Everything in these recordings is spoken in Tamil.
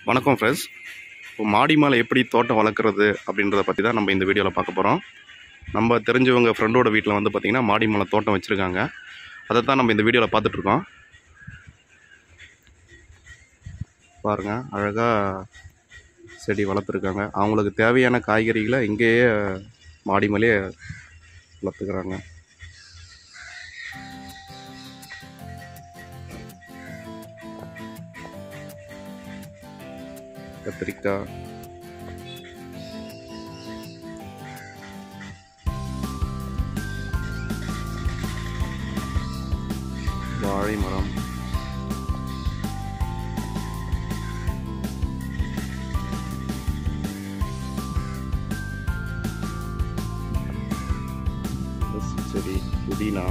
வணக்கம் ஃப்ரெண்ட்ஸ் இப்போ மாடி மேலே எப்படி தோட்டம் வளர்க்குறது அப்படின்றத பற்றி தான் நம்ம இந்த வீடியோவில் பார்க்க போகிறோம் நம்ம தெரிஞ்சவங்க ஃப்ரெண்டோட வீட்டில் வந்து பார்த்திங்கன்னா மாடி மேலே தோட்டம் வச்சுருக்காங்க அதை தான் நம்ம இந்த வீடியோவில் பார்த்துட்ருக்கோம் பாருங்கள் அழகாக செடி வளர்த்துருக்காங்க அவங்களுக்கு தேவையான காய்கறிகளை இங்கேயே மாடி மேலேயே வளர்த்துக்கிறாங்க கத்திரிக்காய் வாழை மரம் துளசி செடி புதினா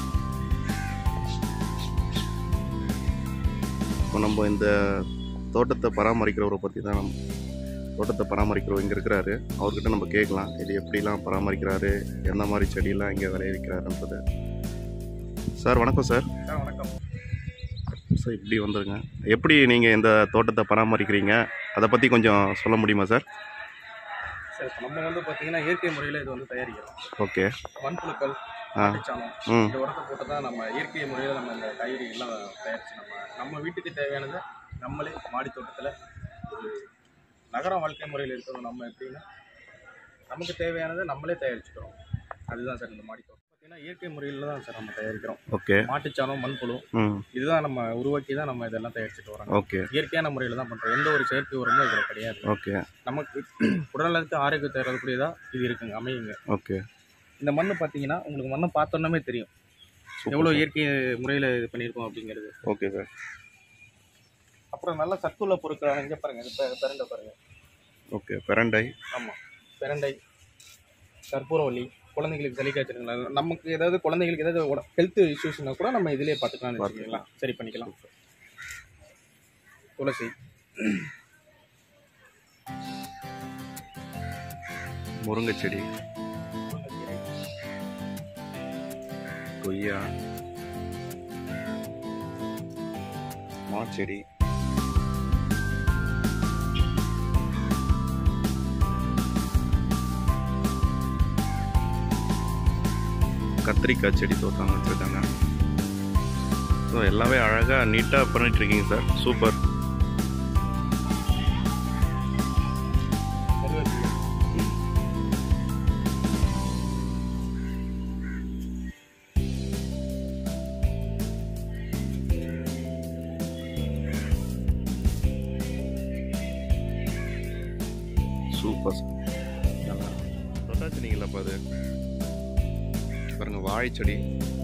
இப்போ நம்ம இந்த தோட்டத்தை பராமரிக்கிறவரை பற்றி தான் நம்ம தோட்டத்தை பராமரிக்கிறவர் இங்கே இருக்கிறாரு அவர்கிட்ட நம்ம கேட்கலாம் இது எப்படிலாம் பராமரிக்கிறாரு எந்த மாதிரி செடியெல்லாம் இங்கே விளைவிக்கிறாருன்றது சார் வணக்கம் சார் சார் வணக்கம் சார் இப்படி வந்துருங்க எப்படி நீங்கள் இந்த தோட்டத்தை பராமரிக்கிறீங்க அதை பற்றி கொஞ்சம் சொல்ல முடியுமா சார் சார் இப்போ நம்ம வந்து பார்த்தீங்கன்னா இயற்கை முறையில் இது வந்து தயாரிக்கிறோம் ஓகே மண்புழுக்கள் ஆ சாணம் ம் இந்த உரத்தை போட்டு தான் நம்ம இயற்கை முறையில் நம்ம இந்த காய்கறிகள்லாம் தயாரித்து நம்ம நம்ம வீட்டுக்கு தேவையானதை நம்மளே மாடி தோட்டத்தில் ஒரு நகர வாழ்க்கை முறையில் இருக்கிறோம் நம்ம எப்படின்னா நமக்கு தேவையானதை நம்மளே தயாரிச்சுக்கிறோம் அதுதான் சார் இந்த மாடி தோட்டம் பார்த்தீங்கன்னா இயற்கை முறையில் தான் சார் நம்ம தயாரிக்கிறோம் ஓகே மாட்டுச்சாணம் மண்புழு ம் இதுதான் நம்ம உருவாக்கி தான் நம்ம இதெல்லாம் தயாரிச்சுட்டு வரோம் ஓகே இயற்கையான முறையில் தான் பண்ணுறோம் எந்த ஒரு செயற்கை உரமும் இதில் கிடையாது ஓகே நமக்கு உடல்நலத்துக்கு ஆரோக்கியத்தை தரக்கூடியதா இது இருக்குங்க அமையுங்க ஓகே இந்த மண்ணு பார்த்தீங்கன்னா உங்களுக்கு மண்ணை பார்த்தோன்னே தெரியும் எவ்வளோ இயற்கை முறையில் இது பண்ணியிருக்கோம் அப்படிங்கிறது ஓகே சார் அப்புறம் நல்ல சத்துள்ள பொருட்களான இங்கே பாருங்க இது பெ- பிரண்டை பாருங்க ஓகே பெரண்டை ஆமாம் பிரண்டை கற்பூரவள்ளி குழந்தைங்களுக்கு சளி காய்ச்சலுங்களா நமக்கு ஏதாவது குழந்தைங்களுக்கு ஏதாவது ஹெல்த் இஷ்யூஸ்னா கூட நம்ம இதிலே பார்த்துக்கலாம் வச்சுக்கலாம் சரி பண்ணிக்கலாம் துளசி முருங்கை செடி முருங்கைக்கீரை, கொய்யா மாச்செடி கத்திரிக்காய் செடி தோட்டம் வச்சுருக்காங்க ஸோ எல்லாமே அழகாக நீட்டாக பண்ணிட்டுருக்கீங்க சார் சூப்பர் கருவேப்பிலை சூப்பர் நல்லா தொட்டாச்சுனீங்களப்பா அது பாருங்க வாழைச்செடி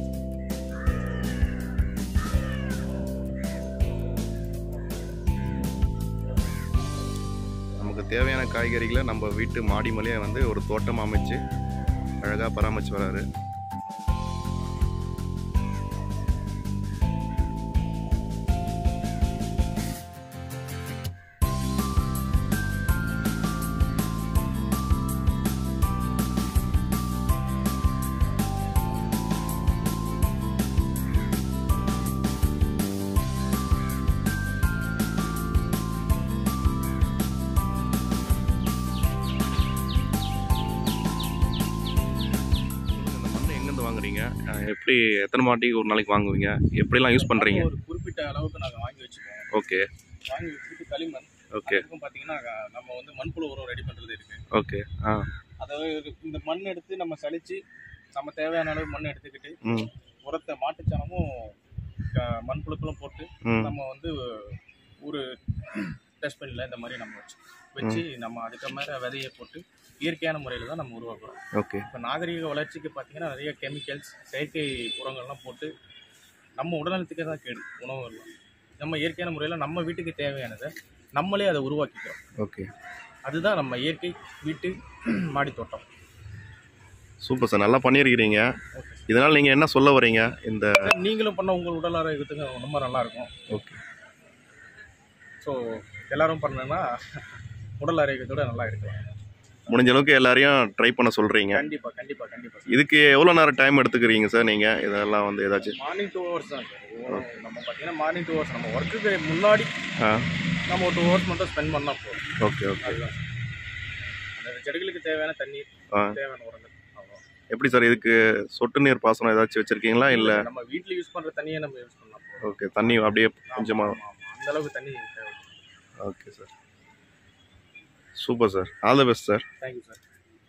நமக்கு தேவையான காய்கறிகளை நம்ம வீட்டு மாடி மேலேயே வந்து ஒரு தோட்டம் அமைச்சு அழகாக பராமரிச்சு வராரு இந்த மண்ணை எங்கேருந்து வாங்குறீங்க அஹ் எப்படி எத்தனை மாட்டிக்கு ஒரு நாளைக்கு வாங்குவீங்க எப்படிலாம் யூஸ் பண்ணுறீங்க ஒரு குறிப்பிட்ட அளவுக்கு நாங்கள் வாங்கி வச்சுக்குவோம் ஓகே வாங்கி வச்சுட்டு களிமண் ஓகே அதுக்கும் பார்த்தீங்கன்னா நம்ம வந்து மண்புழு உரம் ரெடி பண்ணுறது இருக்கு ஓகே ஆ அதாவது இந்த மண் எடுத்து நம்ம சலிச்சு நம்ம தேவையான அளவு மண் எடுத்துக்கிட்டு ம் உரத்தை மாட்டுச்சாணமும் க- மண்புழுக்களும் போட்டு ம் நம்ம வந்து ஒரு டஸ்ட்பினில் இந்த மாதிரி நம்ம வச்சு வச்சு நம்ம அதுக்கு மேலே விதையை போட்டு இயற்கையான முறையில் தான் நம்ம உருவாக்குறோம் ஓகே இப்போ நாகரிக வளர்ச்சிக்கு பார்த்தீங்கன்னா நிறைய கெமிக்கல்ஸ் செயற்கை உரங்கள்லாம் போட்டு நம்ம உடல்நலத்துக்கே தான் கேடு உணவுகள்லாம் நம்ம இயற்கையான முறையில் நம்ம வீட்டுக்கு தேவையானதை நம்மளே அதை உருவாக்கிக்கிறோம் ஓகே அதுதான் நம்ம இயற்கை வீட்டு மாடி தோட்டம் சூப்பர் சார் நல்லா பண்ணியிருக்கிறீங்க ஓகே இதனால் நீங்கள் என்ன சொல்ல வரீங்க இந்த சார் நீங்களும் பண்ண உங்கள் உடல் ஆரோக்கியத்துக்கு ரொம்ப நல்லா இருக்கும் ஓகே ஸோ எல்லாரும் பண்ணனா உடல் ஆரோக்கியத்தோட நல்லா இருக்கலாம் முடிஞ்ச அளவுக்கு எல்லாரையும் ட்ரை பண்ண சொல்கிறீங்க கண்டிப்பாக கண்டிப்பாக கண்டிப்பாக இதுக்கு எவ்வளோ நேரம் டைம் எடுத்துக்கிறீங்க சார் நீங்கள் இதெல்லாம் வந்து ஏதாச்சும் மார்னிங் டூ ஹவர்ஸ் தான் சார் நம்ம பார்த்தீங்கன்னா மார்னிங் டூ ஹவர்ஸ் நம்ம ஒர்க்குக்கு முன்னாடி ஆ நம்ம ஒரு டூ ஹவர்ஸ் மட்டும் ஸ்பெண்ட் பண்ணால் போதும் ஓகே ஓகே அதுதான் அந்த செடிகளுக்கு தேவையான தண்ணீர் ஆ. தேவையான உரங்கள் அவ்வளோ எப்படி சார் இதுக்கு சொட்டு நீர் பாசனம் ஏதாச்சும் வச்சுருக்கீங்களா இல்லை நம்ம வீட்டில் யூஸ் பண்ணுற தண்ணியை நம்ம யூஸ் பண்ணால் போதும் ஓகே தண்ணி அப்படியே கொஞ்சமாக ஆமா, ஆமா. அந்த அளவுக்கு தண்ணி தேவை okay sir super sir all the best sir thank you sir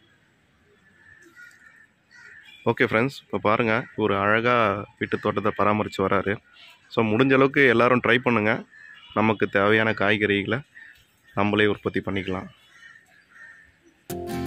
okay friends இப்போ பாருங்கள் ஒரு அழகாக வீட்டு தோட்டத்தை பராமரித்து வராரு ஸோ முடிஞ்ச அளவுக்கு எல்லாரும் ட்ரை பண்ணுங்கள் நமக்கு தேவையான காய்கறிகளை நம்மளே உற்பத்தி பண்ணிக்கலாம்